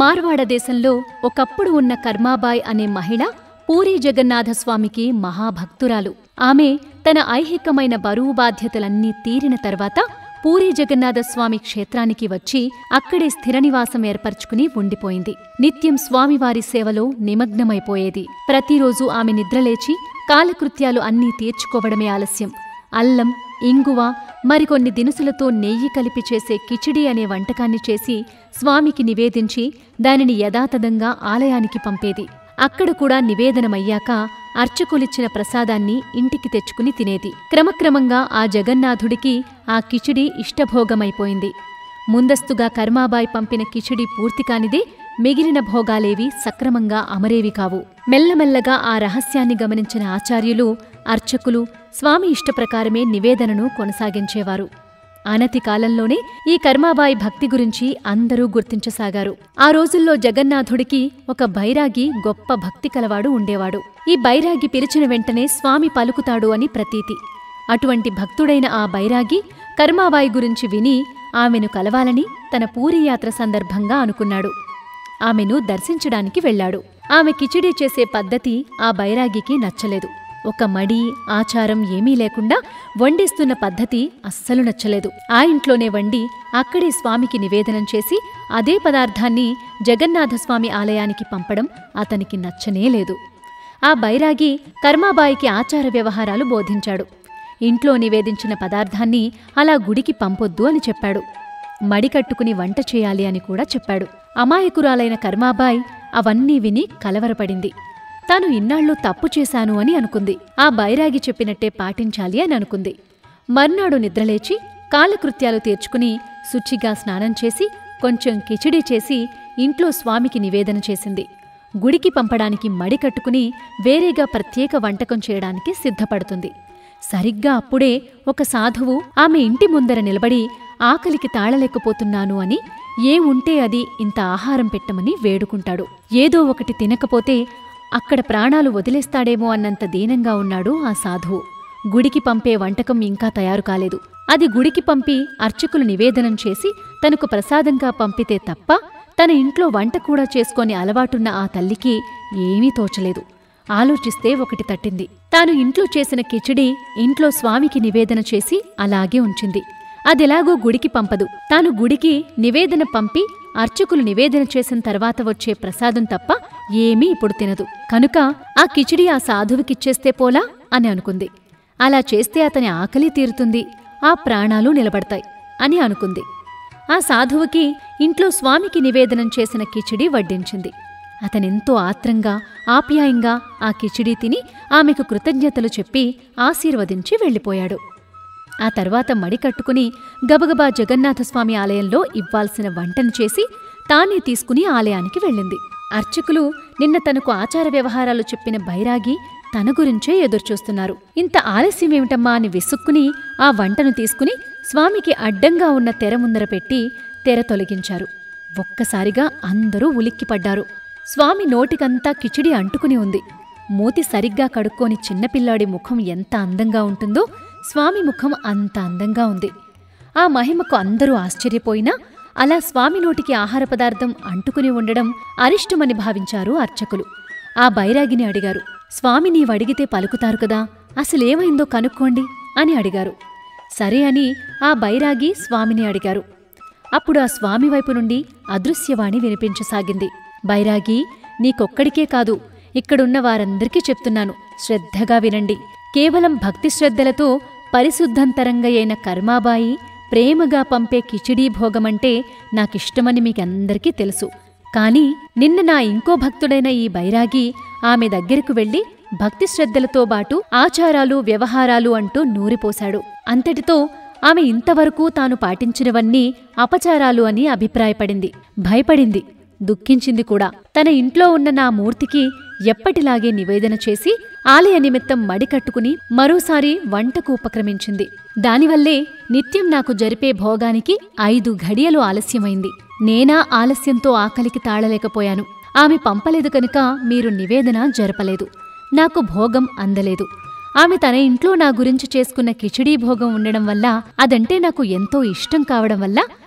మార్వాడ దేశంలో ఒకప్పుడు ఉన్న కర్మాబాయ్ అనే మహిళ పూరీ జగన్నాథస్వామికి మహాభక్తురాలు ఆమె తన ఐహికమైన బరువు బాధ్యతలన్నీ తీరిన తర్వాత పూరీ జగన్నాథస్వామి క్షేత్రానికి వచ్చి అక్కడే స్థిర నివాసం ఏర్పరచుకుని ఉండిపోయింది నిత్యం స్వామివారి సేవలో నిమగ్నమైపోయేది ప్రతిరోజు ఆమె నిద్రలేచి కాలకృత్యాలు అన్నీ తీర్చుకోవడమే ఆలస్యం అల్లం ఇంగువ మరికొన్ని దినుసులతో నెయ్యి కలిపి చేసే కిచిడి అనే వంటకాన్ని చేసి స్వామికి నివేదించి దానిని యథాతథంగా ఆలయానికి పంపేది అక్కడ కూడా నివేదనమయ్యాక అర్చకులిచ్చిన ప్రసాదాన్ని ఇంటికి తెచ్చుకుని తినేది క్రమక్రమంగా ఆ జగన్నాథుడికి ఆ కిచిడి ఇష్టభోగమైపోయింది ముందస్తుగా కర్మాబాయ్ పంపిన కిచిడి పూర్తి కానిదే మిగిలిన భోగాలేవి సక్రమంగా అమరేవి కావు మెల్లమెల్లగా ఆ రహస్యాన్ని గమనించిన ఆచార్యులు అర్చకులు స్వామి ఇష్టప్రకారమే నివేదనను కొనసాగించేవారు అనతి కాలంలోనే ఈ కర్మాబాయి భక్తి గురించి అందరూ గుర్తించసాగారు ఆ రోజుల్లో జగన్నాథుడికి ఒక బైరాగి గొప్ప భక్తి కలవాడు ఉండేవాడు ఈ బైరాగి పిలిచిన వెంటనే స్వామి పలుకుతాడు అని ప్రతీతి అటువంటి భక్తుడైన ఆ బైరాగి కర్మాబాయి గురించి విని ఆమెను కలవాలని తన పూరి యాత్ర సందర్భంగా అనుకున్నాడు ఆమెను దర్శించడానికి వెళ్ళాడు ఆమె కిచిడీ చేసే పద్ధతి ఆ బైరాగికి నచ్చలేదు ఒక మడి ఆచారం ఏమీ లేకుండా వండిస్తున్న పద్ధతి అస్సలు నచ్చలేదు ఆ ఇంట్లోనే వండి అక్కడే స్వామికి నివేదనం చేసి అదే పదార్థాన్ని జగన్నాథస్వామి ఆలయానికి పంపడం అతనికి నచ్చనే లేదు ఆ బైరాగి కర్మాబాయికి ఆచార వ్యవహారాలు బోధించాడు ఇంట్లో నివేదించిన పదార్థాన్ని అలా గుడికి పంపొద్దు అని చెప్పాడు మడి కట్టుకుని వంట చేయాలి అని కూడా చెప్పాడు అమాయకురాలైన కర్మాబాయ్ అవన్నీ విని కలవరపడింది తాను ఇన్నాళ్ళు తప్పు చేశాను అని అనుకుంది ఆ బైరాగి చెప్పినట్టే పాటించాలి అని అనుకుంది మర్నాడు నిద్రలేచి కాలకృత్యాలు తీర్చుకుని శుచిగా స్నానం చేసి కొంచెం కిచిడి చేసి ఇంట్లో స్వామికి నివేదన చేసింది గుడికి పంపడానికి మడి కట్టుకుని వేరేగా ప్రత్యేక వంటకం చేయడానికి సిద్ధపడుతుంది సరిగ్గా అప్పుడే ఒక సాధువు ఆమె ఇంటి ముందర నిలబడి ఆకలికి తాళలేకపోతున్నాను అని ఏ ఉంటే అది ఇంత ఆహారం పెట్టమని వేడుకుంటాడు ఏదో ఒకటి తినకపోతే అక్కడ ప్రాణాలు వదిలేస్తాడేమో అన్నంత దీనంగా ఉన్నాడు ఆ సాధువు గుడికి పంపే వంటకం ఇంకా తయారు కాలేదు అది గుడికి పంపి అర్చకులు నివేదనం చేసి తనకు ప్రసాదంగా పంపితే తప్ప తన ఇంట్లో వంట కూడా చేసుకొని అలవాటున్న ఆ తల్లికి ఏమీ తోచలేదు ఆలోచిస్తే ఒకటి తట్టింది తాను ఇంట్లో చేసిన కిచిడి ఇంట్లో స్వామికి నివేదన చేసి అలాగే ఉంచింది అదెలాగో గుడికి పంపదు తాను గుడికి నివేదన పంపి అర్చకులు నివేదన చేసిన తర్వాత వచ్చే ప్రసాదం తప్ప ఏమీ ఇప్పుడు తినదు కనుక ఆ కిచిడి ఆ సాధువుకిచ్చేస్తే పోలా అని అనుకుంది అలా చేస్తే అతని ఆకలి తీరుతుంది ఆ ప్రాణాలు నిలబడతాయి అని అనుకుంది ఆ సాధువుకి ఇంట్లో స్వామికి నివేదనం చేసిన కిచిడి వడ్డించింది అతనెంతో ఆత్రంగా ఆప్యాయంగా ఆ కిచిడి తిని ఆమెకు కృతజ్ఞతలు చెప్పి ఆశీర్వదించి వెళ్ళిపోయాడు ఆ తర్వాత మడి కట్టుకుని గబగబా జగన్నాథస్వామి ఆలయంలో ఇవ్వాల్సిన వంటను చేసి తానే తీసుకుని ఆలయానికి వెళ్ళింది అర్చకులు నిన్న తనకు ఆచార వ్యవహారాలు చెప్పిన బైరాగి తన గురించే ఎదురుచూస్తున్నారు ఇంత ఆలస్యమేమిటమ్మా అని విసుక్కుని ఆ వంటను తీసుకుని స్వామికి అడ్డంగా ఉన్న తెర ముందర పెట్టి తెర తొలగించారు ఒక్కసారిగా అందరూ ఉలిక్కిపడ్డారు స్వామి నోటికంతా కిచిడి అంటుకుని ఉంది మూతి సరిగ్గా కడుక్కోని చిన్నపిల్లాడి ముఖం ఎంత అందంగా ఉంటుందో స్వామి ముఖం అంత అందంగా ఉంది ఆ మహిమకు అందరూ ఆశ్చర్యపోయినా అలా స్వామి నోటికి ఆహార పదార్థం అంటుకుని ఉండడం అరిష్టమని భావించారు అర్చకులు ఆ బైరాగిని అడిగారు స్వామి నీవడిగితే పలుకుతారు కదా అసలేమైందో కనుక్కోండి అని అడిగారు సరే అని ఆ బైరాగి స్వామిని అడిగారు అప్పుడు ఆ స్వామి వైపు నుండి అదృశ్యవాణి వినిపించసాగింది బైరాగి నీకొక్కడికే కాదు ఇక్కడున్న వారందరికీ చెప్తున్నాను శ్రద్ధగా వినండి కేవలం భక్తి శ్రద్ధలతో పరిశుద్ధంతరంగా అయిన కర్మాబాయి ప్రేమగా పంపే కిచిడీ భోగమంటే నాకిష్టమని మీకందరికీ తెలుసు కాని నిన్న నా ఇంకో భక్తుడైన ఈ బైరాగి ఆమె దగ్గరకు వెళ్లి భక్తి శ్రద్ధలతో బాటు ఆచారాలు వ్యవహారాలు అంటూ నూరిపోశాడు అంతటితో ఆమె ఇంతవరకు తాను పాటించినవన్నీ అపచారాలు అని అభిప్రాయపడింది భయపడింది దుఃఖించింది కూడా తన ఇంట్లో ఉన్న నా మూర్తికి ఎప్పటిలాగే నివేదన చేసి ఆలయ నిమిత్తం మడికట్టుకుని మరోసారి వంటకు ఉపక్రమించింది దానివల్లే నిత్యం నాకు జరిపే భోగానికి ఐదు ఘడియలు ఆలస్యమైంది నేనా ఆలస్యంతో ఆకలికి తాళలేకపోయాను ఆమె పంపలేదు కనుక మీరు నివేదన జరపలేదు నాకు భోగం అందలేదు ఆమె తన ఇంట్లో నా గురించి చేసుకున్న కిచిడీ భోగం ఉండడం వల్ల అదంటే నాకు ఎంతో ఇష్టం కావడం వల్ల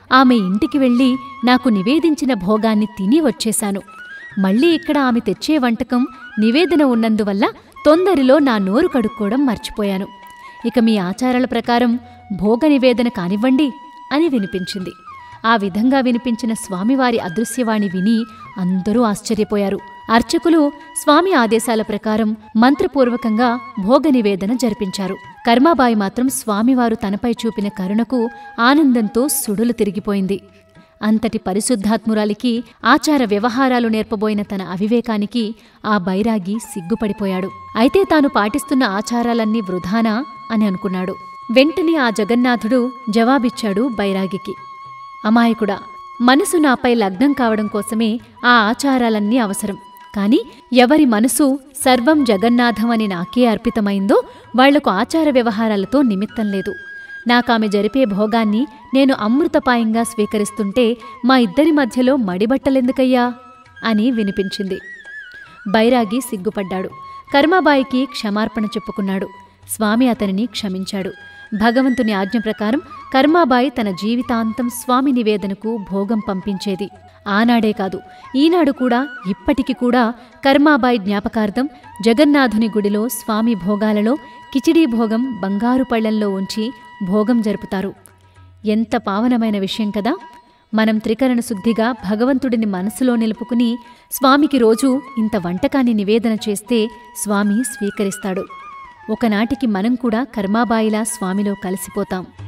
ఆమె ఇంటికి వెళ్ళి నాకు నివేదించిన భోగాన్ని తిని వచ్చేశాను మళ్ళీ ఇక్కడ ఆమె తెచ్చే వంటకం నివేదన ఉన్నందువల్ల తొందరలో నా నోరు కడుక్కోవడం మర్చిపోయాను ఇక మీ ఆచారాల ప్రకారం భోగ నివేదన కానివ్వండి అని వినిపించింది ఆ విధంగా వినిపించిన స్వామివారి అదృశ్యవాణి విని అందరూ ఆశ్చర్యపోయారు అర్చకులు స్వామి ఆదేశాల ప్రకారం మంత్రపూర్వకంగా భోగ నివేదన జరిపించారు కర్మాబాయి మాత్రం స్వామివారు తనపై చూపిన కరుణకు ఆనందంతో సుడులు తిరిగిపోయింది అంతటి పరిశుద్ధాత్మురాలికి ఆచార వ్యవహారాలు నేర్పబోయిన తన అవివేకానికి ఆ బైరాగి సిగ్గుపడిపోయాడు అయితే తాను పాటిస్తున్న ఆచారాలన్నీ వృధానా అని అనుకున్నాడు వెంటనే ఆ జగన్నాథుడు జవాబిచ్చాడు బైరాగికి అమాయకుడా మనసు నాపై లగ్నం కావడం కోసమే ఆ ఆచారాలన్నీ అవసరం కాని ఎవరి మనసు సర్వం జగన్నాథం అని నాకే అర్పితమైందో వాళ్లకు ఆచార వ్యవహారాలతో నిమిత్తం లేదు నాకామె జరిపే భోగాన్ని నేను అమృతపాయంగా స్వీకరిస్తుంటే మా ఇద్దరి మధ్యలో మడిబట్టలెందుకయ్యా అని వినిపించింది బైరాగి సిగ్గుపడ్డాడు కర్మాబాయికి క్షమార్పణ చెప్పుకున్నాడు స్వామి అతనిని క్షమించాడు భగవంతుని ఆజ్ఞ ప్రకారం కర్మాబాయి తన జీవితాంతం స్వామి నివేదనకు భోగం పంపించేది ఆనాడే కాదు ఈనాడు కూడా ఇప్పటికి కూడా కర్మాబాయి జ్ఞాపకార్థం జగన్నాథుని గుడిలో స్వామి భోగాలలో కిచిడీ భోగం బంగారు పళ్లల్లో ఉంచి భోగం జరుపుతారు ఎంత పావనమైన విషయం కదా మనం త్రికరణ శుద్ధిగా భగవంతుడిని మనసులో నిలుపుకుని స్వామికి రోజూ ఇంత వంటకాన్ని నివేదన చేస్తే స్వామి స్వీకరిస్తాడు ఒకనాటికి మనం కూడా కర్మాబాయిలా స్వామిలో కలిసిపోతాం